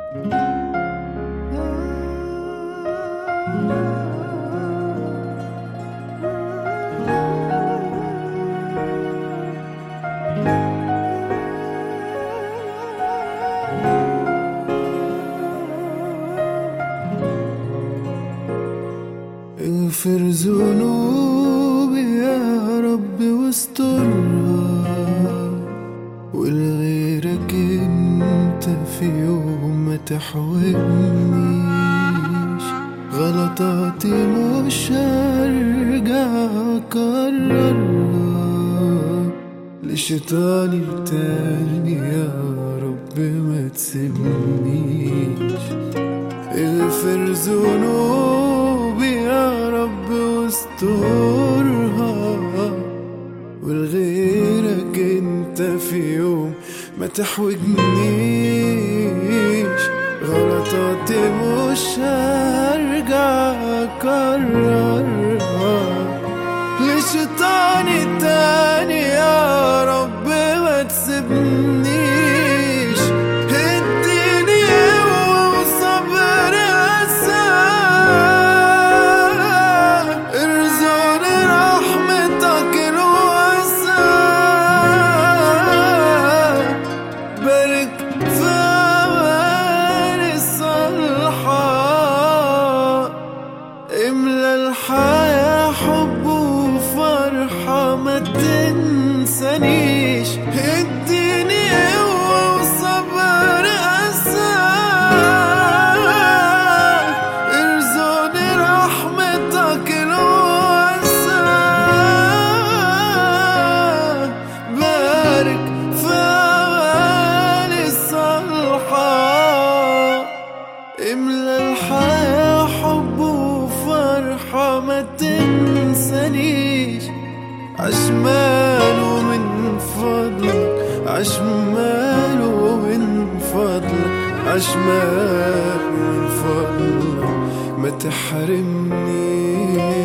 اغفر ذنوبي يا رب واسترها ولغيرك انت في يوم ما تحوجنيش غلطاتي مش هرجع اكررها لشيطاني التاني يا رب ما تسيبنيش اغفر ذنوبي يا رب واسترها ولغيرك انت في يوم ما تحوجنيش غلطاتي مش هرجع اكررها لشيطاني التاني يا رب ما تسيبنيش اديني قوة وصبر أساك ارزقني رحمتك الواسعة بارك في أعمالي الصالحة املى الحياة حب وفرحة ما تنسانيش اديني قوة وصبر أساك ارزقني رحمتك الواسعة بارك في أعمالي الصالحة املى الحياة حب وفرحة ما تنسانيش عشماله من فضلك عشماله من فضلك عشماله من فضلك ما تحرمنيش